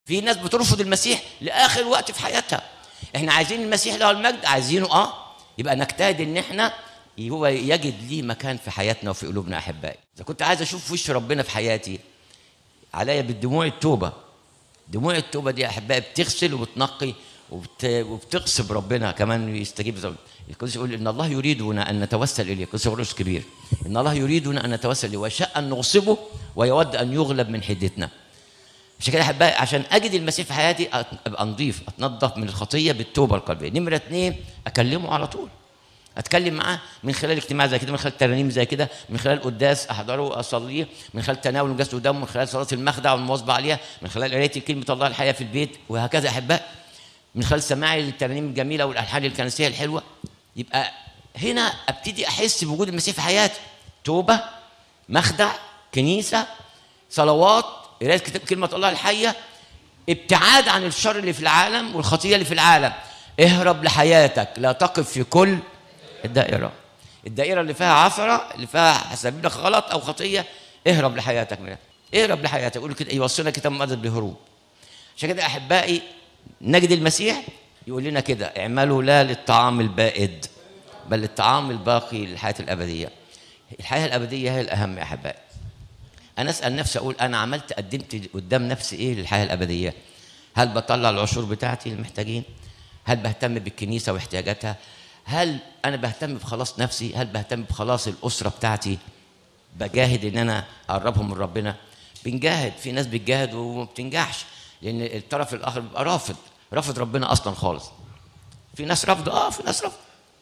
في ناس بترفض المسيح لاخر وقت في حياتها احنا عايزين المسيح له المجد عايزينه اه يبقى نجتهد ان احنا هو يجد ليه مكان في حياتنا وفي قلوبنا احبائي اذا كنت عايز اشوف وش ربنا في حياتي عليا بالدموع التوبه دموع التوبه دي يا احبائي بتغسل وبتنقي وبت... وبتغصب ربنا كمان يستجيب زي القدس يقول ان الله يريدنا ان نتوسل اليه القدس غرس كبير ان الله يريدنا ان نتوسل اليه ويشاء ان نغصبه ويود ان يغلب من حدتنا عشان كده احبائي عشان اجد المسيح في حياتي أت- ابقى نظيف اتنظف من الخطيه بالتوبه القلبيه نمره اثنين اكلمه على طول اتكلم معاه من خلال اجتماع زي كده من خلال ترانيم زي كده من خلال قداس احضره واصليه من خلال تناول الجسد ودم من خلال صلاه المخدع والمواظبه عليها من خلال قرايه كلمه الله الحيه في البيت وهكذا احبائي من خلال سماعي للترانيم الجميله والالحان الكنسيه الحلوه يبقى هنا ابتدي احس بوجود المسيح في حياتي توبه مخدع كنيسه صلوات قرايه كتاب كلمه الله الحيه ابتعاد عن الشر اللي في العالم والخطيه اللي في العالم اهرب لحياتك لا تقف في كل الدائره الدائره اللي فيها عثره اللي فيها حسابيل لك غلط او خطيه اهرب لحياتك منها اهرب لحياتك يقول كده يوصلنا كتاب مقدس بهروب عشان كده احبائي نجد المسيح يقول لنا كده اعملوا لا للطعام البائد بل للطعام الباقي للحياه الابديه الحياه الابديه هي الاهم يا احبائي انا اسال نفسي اقول انا عملت قدمت قدام نفسي ايه للحياه الابديه هل بطلع العشور بتاعتي للمحتاجين هل بهتم بالكنيسه واحتياجاتها هل انا بهتم بخلاص نفسي هل بهتم بخلاص الاسره بتاعتي بجاهد ان انا اقربهم من ربنا بنجاهد في ناس بتجاهد وما بتنجحش لان الطرف الاخر بيبقى رافض رافض ربنا اصلا خالص في ناس رافضه اه في ناس رافضه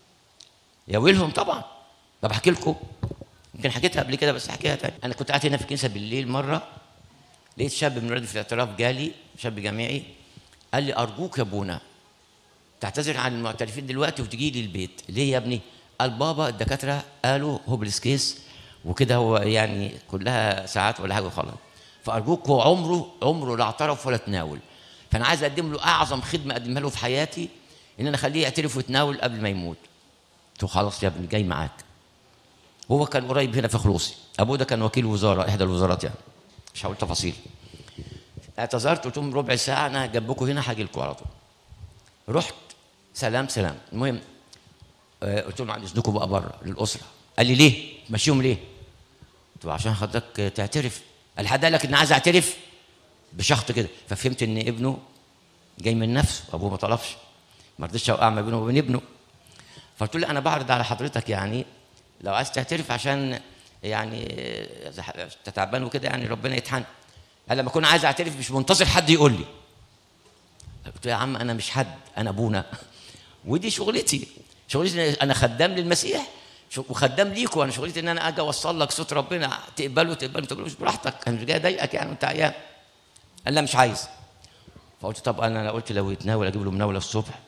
يا ويلهم طبعا طب احكي لكم يمكن حكيتها قبل كده بس احكيها تاني انا كنت قاعد هنا في الكنيسه بالليل مره لقيت شاب من ولادي في الاعتراف جالي شاب جامعي قال لي ارجوك يا ابونا تعتذر عن المعترفين دلوقتي وتجي لي البيت ليه يا ابني قال بابا الدكاتره قالوا هوبلس كيس وكده هو يعني كلها ساعات ولا حاجه وخلاص فارجوك هو عمره عمره لا اعترف ولا تناول فانا عايز اقدم له اعظم خدمه اقدمها له في حياتي ان انا اخليه يعترف ويتناول قبل ما يموت قلت له خلاص يا ابني جاي معاك هو كان قريب هنا في خلوصي ابوه ده كان وكيل وزاره احدى الوزارات يعني مش هقول تفاصيل اعتذرت قلت لهم ربع ساعه انا جنبكم هنا هاجي لكم على طول رحت سلام سلام المهم آه، قلت لهم عن اذنكم بقى بره للاسره قال لي ليه ماشيهم ليه قلت له عشان حضرتك تعترف قال حد قال لك ان عايز اعترف بشخط كده ففهمت ان ابنه جاي من نفسه ابوه ما طلبش ما رضيتش اوقع ما بينه وبين ابنه فقلت له انا بعرض على حضرتك يعني لو عايز تعترف عشان يعني إذا ح- أنت تعبان وكده يعني ربنا يتحن قال لما اكون عايز اعترف مش منتظر حد يقول لي قلت له يا عم انا مش حد انا ابونا ودي شغلتي شغلتي انا خدام للمسيح شو- وخدام ليكوا انا شغلتي ان انا اجي اوصل لك صوت ربنا تقبله تقبله ما تقبلوش براحتك انا مش جاي اضايقك يعني وانت عيان قال لا مش عايز فقلت طب انا أنا قلت لو يتناول اجيب له مناوله الصبح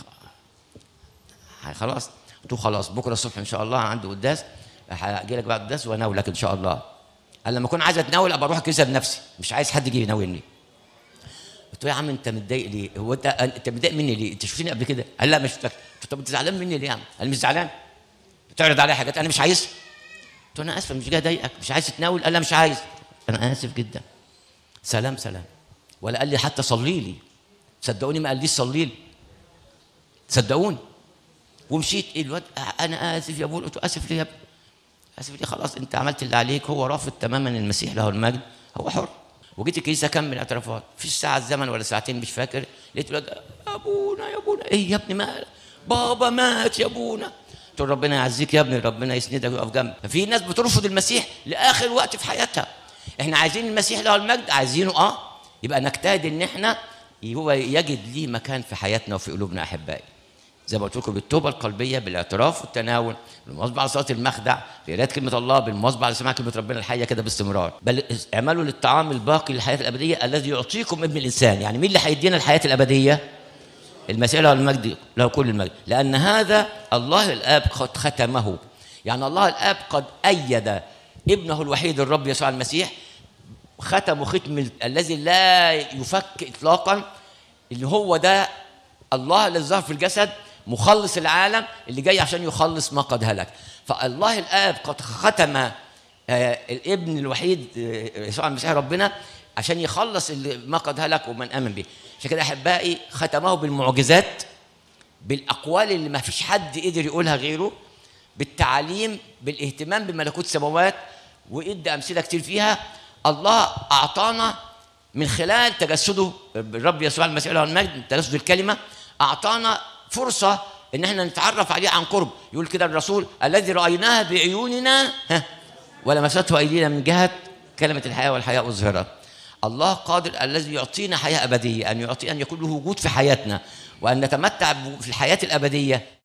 ه- خلاص قلت له خلاص بكره الصبح ان شاء الله عندي قداس هاجي لك بعد القداس واناولك ان شاء الله قال لما اكون عايز اتناول ابقى اروح الكنيسه بنفسي مش عايز حد يجي يناولني قلت له يا عم انت متضايق ليه؟ هو انت انت متضايق مني ليه؟ انت شفتني قبل كده؟ قال لا مش شفتك قلت له طب انت زعلان مني ليه يا عم؟ قال مش زعلان بتعرض عليا حاجات انا مش عايزها قلت له انا اسف مش جاي اضايقك مش عايز تتناول قال لا مش عايز انا اسف جدا سلام سلام ولا قال لي حتى صلي لي صدقوني ما قاليش صلي لي صدقوني ومشيت إيه الواد انا اسف يا ابوي قلت له اسف ليه يا ابني اسف ليه خلاص انت عملت اللي عليك هو رافض تماما المسيح له المجد هو حر وجيت الكنيسه اكمل اعترافات في ساعه زمن ولا ساعتين مش فاكر لقيت الواد ابونا يا ابونا ايه يا ابني ما بابا مات يا ابونا قلت له ربنا يعزيك يا ابني ربنا يسندك ويقف جنبك ففي ناس بترفض المسيح لاخر وقت في حياتها احنا عايزين المسيح له المجد عايزينه اه يبقى نجتهد ان احنا هو يجد ليه مكان في حياتنا وفي قلوبنا احبائي زي ما قلت لكم بالتوبه القلبيه بالاعتراف والتناول بالمواظبه على صلاه المخدع في قراءه كلمه الله بالمواظبه على سماع كلمه ربنا الحيه كده باستمرار بل اعملوا للطعام الباقي للحياه الابديه الذي يعطيكم ابن الانسان يعني مين اللي هيدينا الحياه الابديه المسيح له المجد له كل المجد لان هذا الله الاب قد ختمه يعني الله الاب قد ايد ابنه الوحيد الرب يسوع المسيح ختم ختم ال- الذي لا يفك اطلاقا اللي هو ده الله الذي ظهر في الجسد مخلص العالم اللي جاي عشان يخلص ما قد هلك فالله الاب قد ختم آه، الابن الوحيد آه، يسوع المسيح ربنا عشان يخلص اللي ما قد هلك ومن امن به عشان كده احبائي ختمه بالمعجزات بالاقوال اللي ما فيش حد قدر يقولها غيره بالتعاليم بالاهتمام بملكوت السماوات وادى امثله كتير فيها الله اعطانا من خلال تجسده الرب يسوع المسيح له المجد تجسد الكلمه اعطانا فرصه ان احنا نتعرف عليه عن قرب يقول كده الرسول الذي رايناه بعيوننا ها ولمسته ايدينا من جهه كلمه الحياه والحياه اظهرت الله قادر الذي يعطينا حياه ابديه ان يعطي ان يكون له وجود في حياتنا وان نتمتع في الحياه الابديه